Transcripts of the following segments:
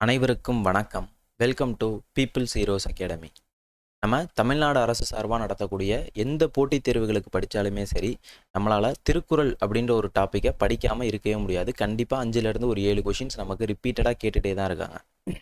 அனைவருக்கும் வணக்கம் welcome to People's Heroes Academy நம்ம தமிழ்நாடு அரசு சார்பாக நடத்தக்கூடிய எந்த போட்டித் தேர்வுகளுக்கு படித்தாலுமே சரி நம்மளால் திருக்குறள் அப்படின்ற ஒரு டாப்பிக்கை படிக்காமல் இருக்கவே முடியாது கண்டிப்பாக அஞ்சுலேருந்து ஒரு ஏழு கொஷின்ஸ் நமக்கு ரிப்பீட்டடாக கேட்டுகிட்டே தான் இருக்காங்க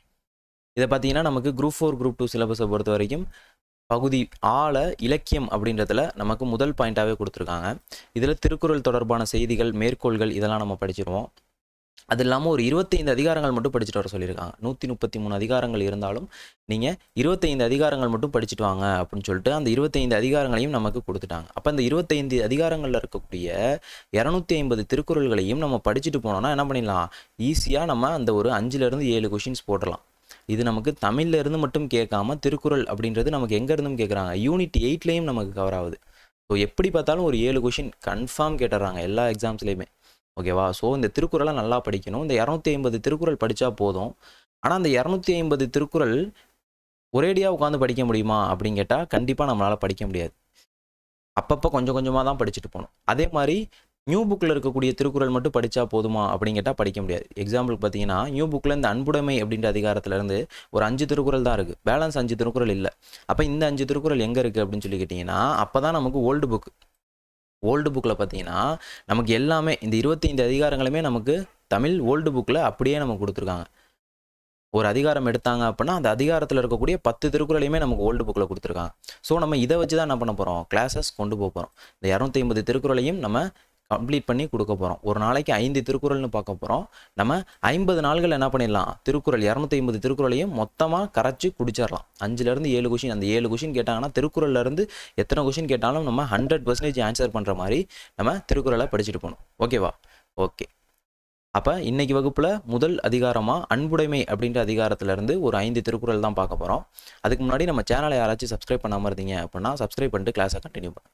இதை பார்த்தீங்கன்னா நமக்கு குரூப் ஃபோர் குரூப் டூ சிலபஸை பொறுத்த வரைக்கும் பகுதி ஆள இலக்கியம் அப்படின்றதுல நமக்கு முதல் பாயிண்ட்டாகவே கொடுத்துருக்காங்க இதில் திருக்குறள் தொடர்பான செய்திகள் மேற்கோள்கள் இதெல்லாம் நம்ம படிச்சிருவோம் அது இல்லாமல் ஒரு இருபத்தைந்து அதிகாரங்கள் மட்டும் படிச்சுட்டு வர சொல்லியிருக்காங்க நூற்றி முப்பத்தி மூணு அதிகாரங்கள் இருந்தாலும் நீங்கள் இருபத்தைந்து அதிகாரங்கள் மட்டும் படிச்சுட்டு வாங்க அப்படின்னு சொல்லிட்டு அந்த இருபத்தைந்து அதிகாரங்களையும் நமக்கு கொடுத்துட்டாங்க அப்போ அந்த இருபத்தைந்து அதிகாரங்களில் இருக்கக்கூடிய இரநூத்தி ஐம்பது திருக்குறள்களையும் நம்ம படிச்சுட்டு போனோம்னா என்ன பண்ணிடலாம் ஈஸியாக நம்ம அந்த ஒரு அஞ்சுலேருந்து ஏழு கொஷின்ஸ் போடலாம் இது நமக்கு தமிழ்ல இருந்து மட்டும் கேட்காம திருக்குறள் அப்படின்றது நமக்கு எங்க இருந்தும் கேட்குறாங்க யூனிட் எயிட்லேயும் நமக்கு கவர் ஆகுது ஸோ எப்படி பார்த்தாலும் ஒரு ஏழு கொஷின் கன்ஃபார்ம் கேட்டுறாங்க எல்லா எக்ஸாம்ஸ்லேயுமே ஓகேவா ஸோ இந்த திருக்குறளை நல்லா படிக்கணும் இந்த இரநூத்தி ஐம்பது திருக்குறள் படித்தா போதும் ஆனால் அந்த இரநூத்தி ஐம்பது திருக்குறள் ஒரேடியாக உட்காந்து படிக்க முடியுமா அப்படின்னு கேட்டால் கண்டிப்பாக நம்மளால் படிக்க முடியாது அப்பப்போ கொஞ்சம் கொஞ்சமாக தான் படிச்சுட்டு போகணும் அதே மாதிரி நியூ புக்கில் இருக்கக்கூடிய திருக்குறள் மட்டும் படித்தா போதுமா அப்படின்னு கேட்டால் படிக்க முடியாது எக்ஸாம்பிளுக்கு பார்த்தீங்கன்னா நியூ புக்கில் இந்த அன்புடைமை அப்படின்ற அதிகாரத்துலேருந்து ஒரு அஞ்சு திருக்குறள் தான் இருக்குது பேலன்ஸ் அஞ்சு திருக்குறள் இல்லை அப்போ இந்த அஞ்சு திருக்குறள் எங்கே இருக்குது அப்படின்னு சொல்லி கேட்டிங்கன்னா அப்போ தான் நமக்கு ஓல்டு புக் ஓல்டு புக்கில் பார்த்தீங்கன்னா நமக்கு எல்லாமே இந்த இருபத்தைந்து அதிகாரங்களுமே நமக்கு தமிழ் ஓல்டு புக்கில் அப்படியே நமக்கு கொடுத்துருக்காங்க ஒரு அதிகாரம் எடுத்தாங்க அப்படின்னா அந்த அதிகாரத்தில் இருக்கக்கூடிய பத்து திருக்குறளையுமே நமக்கு ஓல்டு புக்கில் கொடுத்துருக்காங்க ஸோ நம்ம இதை வச்சு தான் என்ன பண்ண போகிறோம் கிளாஸஸ் கொண்டு போக போகிறோம் இந்த இரநூத்தி ஐம்பது திருக்குறளையும் நம்ம கம்ப்ளீட் பண்ணி கொடுக்க போகிறோம் ஒரு நாளைக்கு ஐந்து திருக்குறள்னு பார்க்க போகிறோம் நம்ம ஐம்பது நாள்கள் என்ன பண்ணிடலாம் திருக்குறள் இரநூத்தி ஐம்பது திருக்குறளையும் மொத்தமாக கரைச்சி குடிச்சிடலாம் அஞ்சுலேருந்து ஏழு கொஷின் அந்த ஏழு கொஷின் கேட்டாங்கன்னா திருக்குறள்லேருந்து எத்தனை கொஷின் கேட்டாலும் நம்ம ஹண்ட்ரட் பர்சன்டேஜ் ஆன்சர் பண்ணுற மாதிரி நம்ம திருக்குறளை படிச்சுட்டு போகணும் ஓகேவா ஓகே அப்போ இன்னைக்கு வகுப்பில் முதல் அதிகாரமாக அன்புடைமை அப்படின்ற அதிகாரத்திலேருந்து ஒரு ஐந்து திருக்குறள் தான் பார்க்க போகிறோம் அதுக்கு முன்னாடி நம்ம சேனலை யாராச்சும் சப்ஸ்கிரைப் பண்ணாமல் இருந்தீங்க அப்படின்னா சப்ஸ்கிரைப் பண்ணிட்டு கிளாஸை கண்டினியூ பண்ணுங்க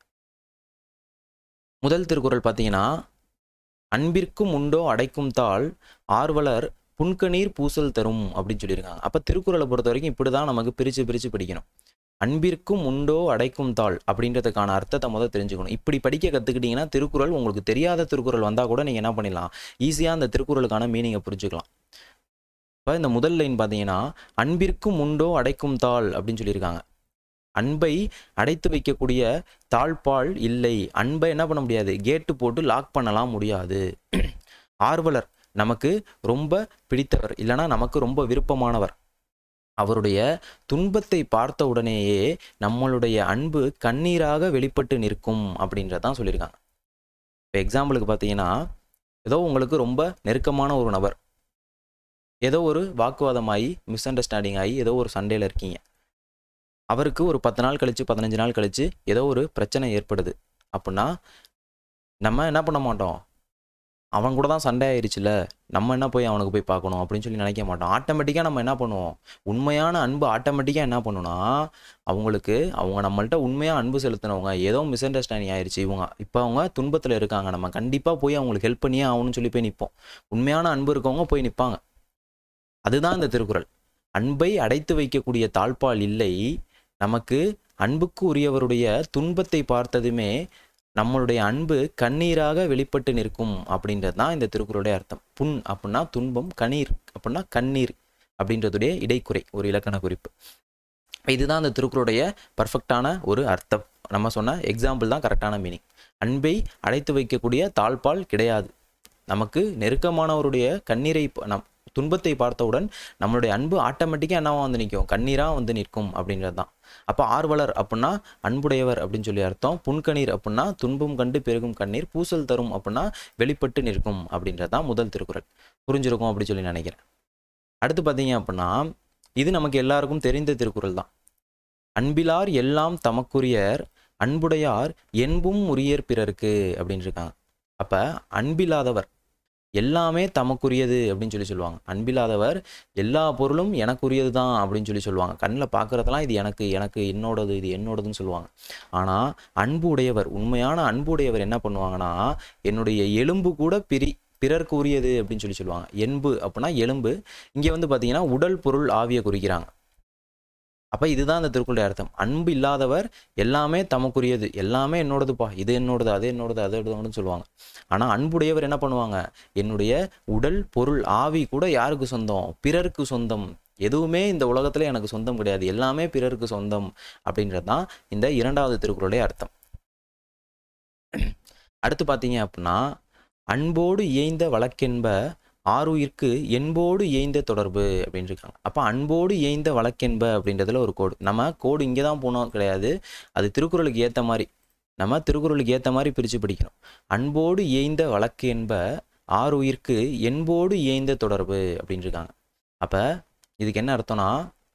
முதல் திருக்குறள் பார்த்தீங்கன்னா அன்பிற்கும் உண்டோ அடைக்கும் தாள் ஆர்வலர் புன்கணீர் பூசல் தரும் அப்படின்னு சொல்லியிருக்காங்க அப்போ திருக்குறளை பொறுத்த வரைக்கும் இப்படி தான் நமக்கு பிரித்து பிரித்து படிக்கணும் அன்பிற்கும் உண்டோ அடைக்கும் தாள் அப்படின்றதுக்கான அர்த்தத்தை முதல் தெரிஞ்சுக்கணும் இப்படி படிக்க கற்றுக்கிட்டிங்கன்னா திருக்குறள் உங்களுக்கு தெரியாத திருக்குறள் வந்தால் கூட நீங்கள் என்ன பண்ணிடலாம் ஈஸியாக அந்த திருக்குறளுக்கான மீனிங்கை புரிஞ்சுக்கலாம் இப்போ இந்த முதல் லைன் பார்த்தீங்கன்னா அன்பிற்கும் உண்டோ அடைக்கும் தாள் அப்படின்னு சொல்லியிருக்காங்க அன்பை அடைத்து வைக்கக்கூடிய தாழ்பால் இல்லை அன்பை என்ன பண்ண முடியாது கேட்டு போட்டு லாக் பண்ணலாம் முடியாது ஆர்வலர் நமக்கு ரொம்ப பிடித்தவர் இல்லைனா நமக்கு ரொம்ப விருப்பமானவர் அவருடைய துன்பத்தை பார்த்த உடனேயே நம்மளுடைய அன்பு கண்ணீராக வெளிப்பட்டு நிற்கும் அப்படின்றதான் சொல்லியிருக்காங்க இப்போ எக்ஸாம்பிளுக்கு பார்த்தீங்கன்னா ஏதோ உங்களுக்கு ரொம்ப நெருக்கமான ஒரு நபர் ஏதோ ஒரு வாக்குவாதம் ஆகி மிஸ் அண்டர்ஸ்டாண்டிங் ஆகி ஏதோ ஒரு சண்டையில் இருக்கீங்க அவருக்கு ஒரு பத்து நாள் கழித்து பதினஞ்சு நாள் கழித்து ஏதோ ஒரு பிரச்சனை ஏற்படுது அப்படின்னா நம்ம என்ன பண்ண மாட்டோம் அவன் கூட தான் சண்டை ஆயிடுச்சுல நம்ம என்ன போய் அவனுக்கு போய் பார்க்கணும் அப்படின்னு சொல்லி நினைக்க மாட்டோம் ஆட்டோமேட்டிக்காக நம்ம என்ன பண்ணுவோம் உண்மையான அன்பு ஆட்டோமேட்டிக்காக என்ன பண்ணுன்னா அவங்களுக்கு அவங்க நம்மள்ட்ட உண்மையாக அன்பு செலுத்தினவங்க ஏதோ மிஸ் அண்டர்ஸ்டாண்டிங் ஆயிடுச்சு இவங்க இப்போ அவங்க துன்பத்தில் இருக்காங்க நம்ம கண்டிப்பாக போய் அவங்களுக்கு ஹெல்ப் பண்ணியே ஆகணும்னு சொல்லி போய் நிற்போம் உண்மையான அன்பு இருக்கவங்க போய் நிற்பாங்க அதுதான் இந்த திருக்குறள் அன்பை அடைத்து வைக்கக்கூடிய தாழ்பால் இல்லை நமக்கு அன்புக்கு உரியவருடைய துன்பத்தை பார்த்ததுமே நம்மளுடைய அன்பு கண்ணீராக வெளிப்பட்டு நிற்கும் அப்படின்றது தான் இந்த திருக்குறளுடைய அர்த்தம் புண் அப்படின்னா துன்பம் கண்ணீர் அப்படின்னா கண்ணீர் அப்படின்றதுடைய இடைக்குறை ஒரு இலக்கண குறிப்பு இதுதான் அந்த திருக்குறளுடைய பர்ஃபெக்டான ஒரு அர்த்தம் நம்ம சொன்ன எக்ஸாம்பிள் தான் கரெக்டான மீனிங் அன்பை அடைத்து வைக்கக்கூடிய தாழ்பால் கிடையாது நமக்கு நெருக்கமானவருடைய கண்ணீரை நம் துன்பத்தை பார்த்தவுடன் நம்மளுடைய அன்பு ஆட்டோமேட்டிக்காக என்னவா வந்து நிற்கும் கண்ணீராக வந்து நிற்கும் அப்படின்றது தான் அப்போ ஆர்வலர் அப்படின்னா அன்புடையவர் அப்படின்னு சொல்லி அர்த்தம் புன்கணீர் அப்படின்னா துன்பம் கண்டு பெருகும் கண்ணீர் பூசல் தரும் அப்படின்னா வெளிப்பட்டு நிற்கும் அப்படின்றது தான் முதல் திருக்குறள் புரிஞ்சிருக்கும் அப்படின்னு சொல்லி நினைக்கிறேன் அடுத்து பார்த்தீங்க அப்படின்னா இது நமக்கு எல்லாருக்கும் தெரிந்த திருக்குறள் தான் அன்பிலார் எல்லாம் தமக்குரியர் அன்புடையார் என்பும் உரியர் பிறருக்கு அப்படின்னு இருக்காங்க அப்போ அன்பில்லாதவர் எல்லாமே தமக்குரியது அப்படின்னு சொல்லி சொல்லுவாங்க அன்பில்லாதவர் எல்லா பொருளும் எனக்குரியது தான் அப்படின்னு சொல்லி சொல்லுவாங்க கண்ணில் பார்க்குறதெல்லாம் இது எனக்கு எனக்கு என்னோடது இது என்னோடதுன்னு சொல்லுவாங்க ஆனால் அன்பு உடையவர் உண்மையான அன்பு உடையவர் என்ன பண்ணுவாங்கன்னா என்னுடைய எலும்பு கூட பிரி பிறர்க்கு உரியது அப்படின்னு சொல்லி சொல்லுவாங்க என்பு அப்படின்னா எலும்பு இங்கே வந்து பார்த்தீங்கன்னா உடல் பொருள் ஆவியை குறிக்கிறாங்க அப்போ இதுதான் அந்த திருக்குறளுடைய அர்த்தம் அன்பு இல்லாதவர் எல்லாமே தமக்குரியது எல்லாமே என்னோடதுப்பா இது என்னோடது அது என்னோடது அது என்னோடதுன்னு சொல்லுவாங்க ஆனால் அன்புடையவர் என்ன பண்ணுவாங்க என்னுடைய உடல் பொருள் ஆவி கூட யாருக்கு சொந்தம் பிறருக்கு சொந்தம் எதுவுமே இந்த உலகத்துல எனக்கு சொந்தம் கிடையாது எல்லாமே பிறருக்கு சொந்தம் அப்படின்றது தான் இந்த இரண்டாவது திருக்குறளுடைய அர்த்தம் அடுத்து பார்த்தீங்க அப்படின்னா அன்போடு இயைந்த வழக்கென்ப ஆருயிர்க்கு என்போடு இயைந்த தொடர்பு அப்படின்னு இருக்காங்க அப்போ அன்போடு இயைந்த வழக்கென்ப அப்படின்றதுல ஒரு கோடு நம்ம கோடு இங்கே தான் போனோம் கிடையாது அது திருக்குறளுக்கு ஏற்ற மாதிரி நம்ம திருக்குறளுக்கு ஏற்ற மாதிரி பிரித்து படிக்கணும் அன்போடு இயைந்த வழக்கு என்ப ஆருயிர்க்கு என்போடு இயைந்த தொடர்பு அப்படின்னு இருக்காங்க அப்போ இதுக்கு என்ன அர்த்தம்னா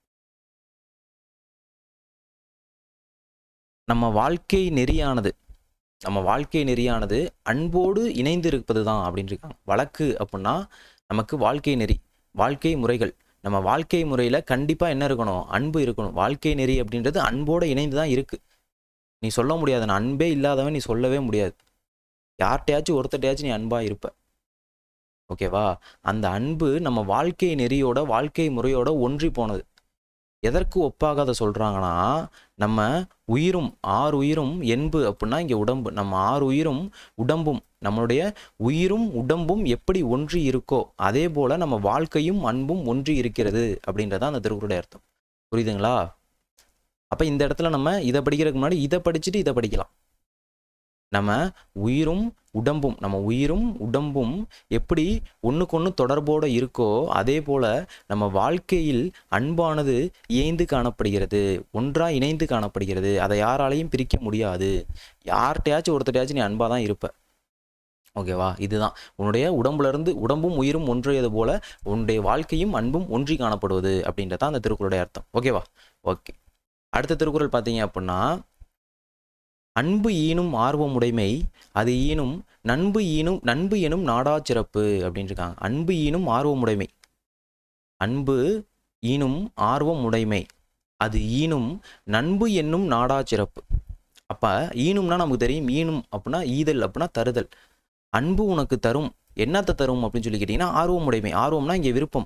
நம்ம வாழ்க்கை நெறியானது நம்ம வாழ்க்கை நெறியானது அன்போடு இணைந்து இருப்பது தான் அப்படின்னு இருக்காங்க வழக்கு அப்படின்னா நமக்கு வாழ்க்கை நெறி வாழ்க்கை முறைகள் நம்ம வாழ்க்கை முறையில் கண்டிப்பாக என்ன இருக்கணும் அன்பு இருக்கணும் வாழ்க்கை நெறி அப்படின்றது அன்போடு இணைந்து தான் இருக்குது நீ சொல்ல முடியாது நான் அன்பே இல்லாதவன் நீ சொல்லவே முடியாது யார்கிட்டயாச்சும் ஒருத்தட்டையாச்சும் நீ அன்பாக இருப்ப ஓகேவா அந்த அன்பு நம்ம வாழ்க்கை நெறியோட வாழ்க்கை முறையோட ஒன்றி போனது எதற்கு ஒப்பாக அதை சொல்கிறாங்கன்னா நம்ம உயிரும் ஆறு உயிரும் என்பு அப்படின்னா இங்கே உடம்பு நம்ம ஆறு உயிரும் உடம்பும் நம்மளுடைய உயிரும் உடம்பும் எப்படி ஒன்றி இருக்கோ அதே போல் நம்ம வாழ்க்கையும் அன்பும் ஒன்றி இருக்கிறது அப்படின்றத அந்த திருக்குறளுடைய அர்த்தம் புரியுதுங்களா அப்போ இந்த இடத்துல நம்ம இதை படிக்கிறதுக்கு முன்னாடி இதை படிச்சுட்டு இதை படிக்கலாம் நம்ம உயிரும் உடம்பும் நம்ம உயிரும் உடம்பும் எப்படி ஒன்றுக்கு ஒன்று தொடர்போடு இருக்கோ அதே போல் நம்ம வாழ்க்கையில் அன்பானது இயைந்து காணப்படுகிறது ஒன்றாக இணைந்து காணப்படுகிறது அதை யாராலையும் பிரிக்க முடியாது யார்கிட்டயாச்சும் ஒருத்தரையாச்சும் நீ அன்பாக தான் இருப்ப ஓகேவா இதுதான் உன்னுடைய உடம்புல இருந்து உடம்பும் உயிரும் ஒன்றியது போல உன்னுடைய வாழ்க்கையும் அன்பும் ஒன்றி காணப்படுவது அப்படின்றது தான் அந்த திருக்குறளுடைய அர்த்தம் ஓகேவா ஓகே அடுத்த திருக்குறள் பார்த்தீங்க அப்படின்னா அன்பு ஈனும் ஆர்வமுடைமை அது ஈனும் நண்பு ஈனும் நண்பு எனும் நாடா சிறப்பு அப்படின்னு இருக்காங்க அன்பு ஈனும் ஆர்வமுடைமை அன்பு ஈனும் ஆர்வம் உடைமை அது ஈனும் நண்பு என்னும் நாடா சிறப்பு அப்போ ஈனும்னா நமக்கு தெரியும் ஈனும் அப்படின்னா ஈதல் அப்படின்னா தருதல் அன்பு உனக்கு தரும் என்னத்தை தரும் அப்படின்னு சொல்லி கேட்டிங்கன்னா ஆர்வம் உடைமை ஆர்வம்னா இங்கே விருப்பம்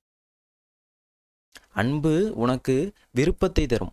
அன்பு உனக்கு விருப்பத்தை தரும்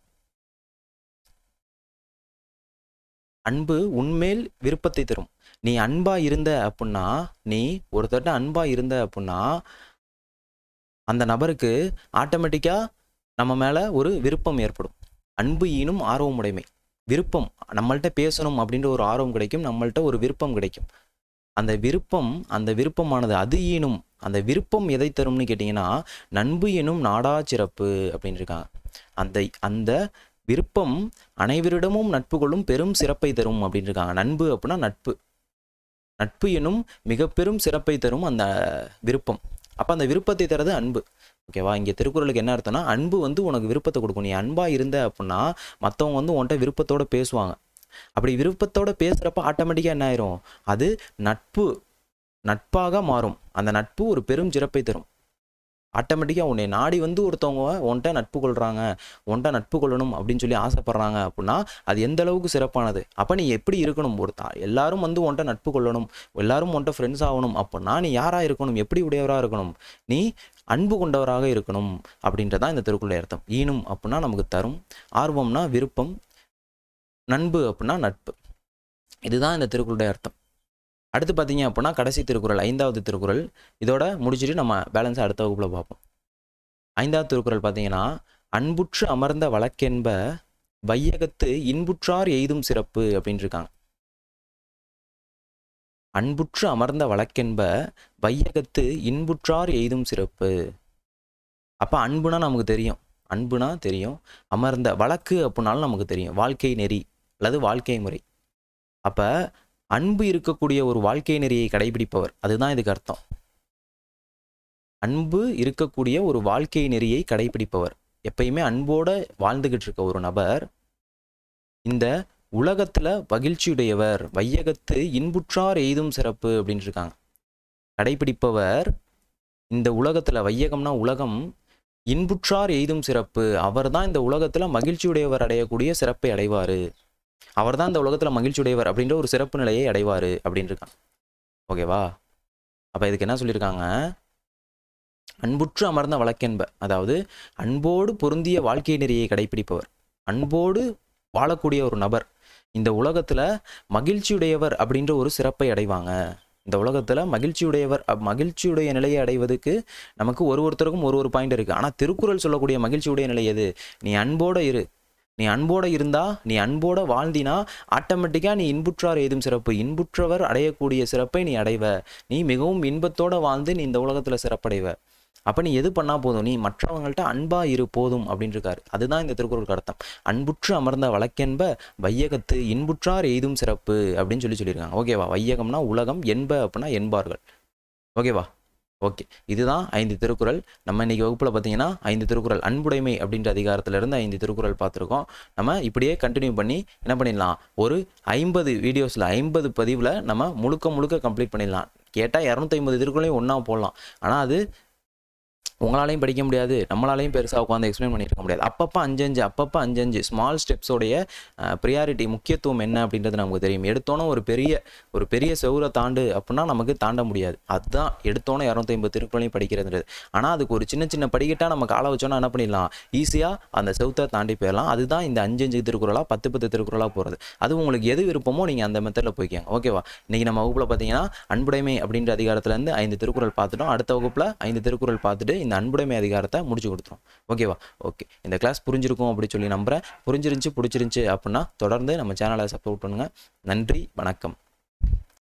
அன்பு உன்மேல் விருப்பத்தை தரும் நீ அன்பா இருந்த அப்படின்னா நீ ஒருத்தர்ட்ட அன்பா இருந்த அப்படின்னா அந்த நபருக்கு ஆட்டோமேட்டிக்கா நம்ம மேல ஒரு விருப்பம் ஏற்படும் அன்பு ஈனும் ஆர்வம் உடைமை விருப்பம் நம்மள்ட்ட பேசணும் அப்படின்ற ஒரு ஆர்வம் கிடைக்கும் நம்மள்ட்ட ஒரு விருப்பம் கிடைக்கும் அந்த விருப்பம் அந்த விருப்பமானது அது ஈனும் அந்த விருப்பம் எதை தரும்னு கேட்டிங்கன்னா நண்பு எனும் நாடா சிறப்பு அப்படின்னு இருக்காங்க அந்த அந்த விருப்பம் அனைவரிடமும் நட்பு கொள்ளும் பெரும் சிறப்பை தரும் அப்படின்னு இருக்காங்க நண்பு அப்படின்னா நட்பு நட்பு எனும் மிக பெரும் சிறப்பை தரும் அந்த விருப்பம் அப்போ அந்த விருப்பத்தை தரது அன்பு ஓகேவா இங்கே திருக்குறளுக்கு என்ன அர்த்தம்னா அன்பு வந்து உனக்கு விருப்பத்தை கொடுக்கும் நீ அன்பாக இருந்த அப்படின்னா மற்றவங்க வந்து உன்கிட்ட விருப்பத்தோட பேசுவாங்க அப்படி விருப்பத்தோட பேசுகிறப்ப ஆட்டோமேட்டிக்காக என்ன ஆயிரும் அது நட்பு நட்பாக மாறும் அந்த நட்பு ஒரு பெரும் சிறப்பை தரும் ஆட்டோமேட்டிக்காக உன்னை நாடி வந்து ஒருத்தவங்க உன்கிட்ட நட்பு கொள்கிறாங்க உன்கிட்ட நட்பு கொள்ளணும் அப்படின்னு சொல்லி ஆசைப்படுறாங்க அப்படின்னா அது எந்த அளவுக்கு சிறப்பானது அப்போ நீ எப்படி இருக்கணும் ஒருத்தா எல்லாரும் வந்து உன்கிட்ட நட்பு கொள்ளணும் எல்லாரும் உன்கிட்ட ஃப்ரெண்ட்ஸ் ஆகணும் அப்படின்னா நீ யாராக இருக்கணும் எப்படி உடையவராக இருக்கணும் நீ அன்பு கொண்டவராக இருக்கணும் அப்படின்றதான் இந்த திருக்குறளை அர்த்தம் ஈனும் அப்படின்னா நமக்கு தரும் ஆர்வம்னா விருப்பம் நண்பு அப்படின்னா நட்பு இதுதான் இந்த திருக்குறளுடைய அர்த்தம் அடுத்து பார்த்தீங்க அப்படின்னா கடைசி திருக்குறள் ஐந்தாவது திருக்குறள் இதோட முடிச்சுட்டு நம்ம பேலன்ஸ் அடுத்த வகுப்பில் பார்ப்போம் ஐந்தாவது திருக்குறள் பார்த்தீங்கன்னா அன்புற்று அமர்ந்த வழக்கென்ப வையகத்து இன்புற்றார் எய்தும் சிறப்பு அப்படின்னு இருக்காங்க அன்புற்று அமர்ந்த வழக்கென்ப வையகத்து இன்புற்றார் எய்தும் சிறப்பு அப்போ அன்புனா நமக்கு தெரியும் அன்புனா தெரியும் அமர்ந்த வழக்கு அப்படின்னாலும் நமக்கு தெரியும் வாழ்க்கை நெறி அல்லது வாழ்க்கை முறை அப்போ அன்பு இருக்கக்கூடிய ஒரு வாழ்க்கை நெறியை கடைபிடிப்பவர் அதுதான் இதுக்கு அர்த்தம் அன்பு இருக்கக்கூடிய ஒரு வாழ்க்கை நெறியை கடைபிடிப்பவர் எப்பயுமே அன்போட வாழ்ந்துகிட்டு இருக்க ஒரு நபர் இந்த உலகத்துல மகிழ்ச்சியுடையவர் வையகத்து இன்புற்றார் எய்தும் சிறப்பு அப்படின்னு இருக்காங்க கடைபிடிப்பவர் இந்த உலகத்துல வையகம்னா உலகம் இன்புற்றார் எய்தும் சிறப்பு அவர்தான் இந்த உலகத்துல மகிழ்ச்சியுடையவர் அடையக்கூடிய சிறப்பை அடைவாரு அவர் தான் இந்த உலகத்தில் மகிழ்ச்சியுடையவர் அப்படின்ற ஒரு சிறப்பு நிலையை அடைவார் அப்படின்னு இருக்காங்க ஓகேவா அப்போ இதுக்கு என்ன சொல்லியிருக்காங்க அன்புற்று அமர்ந்த வழக்கென்ப அதாவது அன்போடு பொருந்திய வாழ்க்கை நெறியை கடைபிடிப்பவர் அன்போடு வாழக்கூடிய ஒரு நபர் இந்த உலகத்தில் மகிழ்ச்சியுடையவர் அப்படின்ற ஒரு சிறப்பை அடைவாங்க இந்த உலகத்தில் மகிழ்ச்சியுடையவர் அப்- மகிழ்ச்சியுடைய நிலையை அடைவதற்கு நமக்கு ஒரு ஒருத்தருக்கும் ஒரு ஒரு பாயிண்ட் இருக்குது ஆனால் திருக்குறள் சொல்லக்கூடிய மகிழ்ச்சியுடைய நிலை எது நீ அன்போட இரு நீ அன்போட இருந்தா நீ அன்போட வாழ்ந்தினா ஆட்டோமேட்டிக்காக நீ இன்புற்றார் ஏதும் சிறப்பு இன்புற்றவர் அடையக்கூடிய சிறப்பை நீ அடைவ நீ மிகவும் இன்பத்தோட வாழ்ந்து நீ இந்த உலகத்தில் சிறப்படைவ அப்போ நீ எது பண்ணால் போதும் நீ மற்றவங்கள்ட்ட அன்பா இரு போதும் அப்படின்னு இருக்காரு அதுதான் இந்த திருக்குறளுக்கு அர்த்தம் அன்புற்று அமர்ந்த வழக்கென்ப வையகத்து இன்புற்றார் எய்தும் சிறப்பு அப்படின்னு சொல்லி சொல்லியிருக்காங்க ஓகேவா வையகம்னா உலகம் என்ப அப்படின்னா என்பார்கள் ஓகேவா ஓகே இதுதான் ஐந்து திருக்குறள் நம்ம இன்னைக்கு வகுப்பில் பார்த்தீங்கன்னா ஐந்து திருக்குறள் அன்புடைமை அப்படின்ற அதிகாரத்திலிருந்து ஐந்து திருக்குறள் பார்த்துருக்கோம் நம்ம இப்படியே கண்டினியூ பண்ணி என்ன பண்ணிடலாம் ஒரு ஐம்பது வீடியோஸில் ஐம்பது பதிவில் நம்ம முழுக்க முழுக்க கம்ப்ளீட் பண்ணிடலாம் கேட்டால் இரநூத்தி ஐம்பது திருக்குறளையும் ஒன்றா போடலாம் ஆனால் அது உங்களாலையும் படிக்க முடியாது நம்மளாலையும் பெருசாக உட்காந்து எக்ஸ்பிளைன் பண்ணியிருக்க முடியாது அப்பப்போ அஞ்சஞ்சு அப்பப்போ அஞ்சஞ்சு ஸ்மால் ஸ்டெப்ஸோடைய ப்ரியாரிட்டி முக்கியத்துவம் என்ன அப்படின்றது நமக்கு தெரியும் எடுத்தோன்னே ஒரு பெரிய ஒரு பெரிய செவ்வரை தாண்டு அப்படின்னா நமக்கு தாண்ட முடியாது அதுதான் எடுத்தோன்னே இரநூத்தி ஐம்பது திருக்குறளையும் படிக்கிறதுன்றது ஆனால் அதுக்கு ஒரு சின்ன சின்ன படிக்கட்டாக நம்ம காலை வச்சோன்னா என்ன பண்ணிடலாம் ஈஸியாக அந்த செவுத்தை தாண்டி போயிடலாம் அதுதான் இந்த அஞ்சு அஞ்சு திருக்குறளாக பத்து பத்து திருக்குறளாக போகிறது அது உங்களுக்கு எது விருப்பமோ நீங்கள் அந்த மெத்தடில் போய்க்கோங்க ஓகேவா இன்றைக்கி நம்ம வகுப்பில் பார்த்தீங்கன்னா அன்புடைமை அப்படின்ற அதிகாரத்துலேருந்து ஐந்து திருக்குறள் பார்த்துட்டோம் அடுத்த வகுப்பில் ஐந்து திருக்குறள் பார்த்துட்டு இந்த அன்புடைமை அதிகாரத்தை முடிச்சு கொடுத்துரும் ஓகேவா ஓகே இந்த கிளாஸ் புரிஞ்சிருக்கும் அப்படி சொல்லி நம்புறேன் புரிஞ்சிருந்துச்சு பிடிச்சிருந்துச்சு அப்படின்னா தொடர்ந்து நம்ம சேனலை சப்போர்ட் பண்ணுங்கள் நன்றி வணக்கம்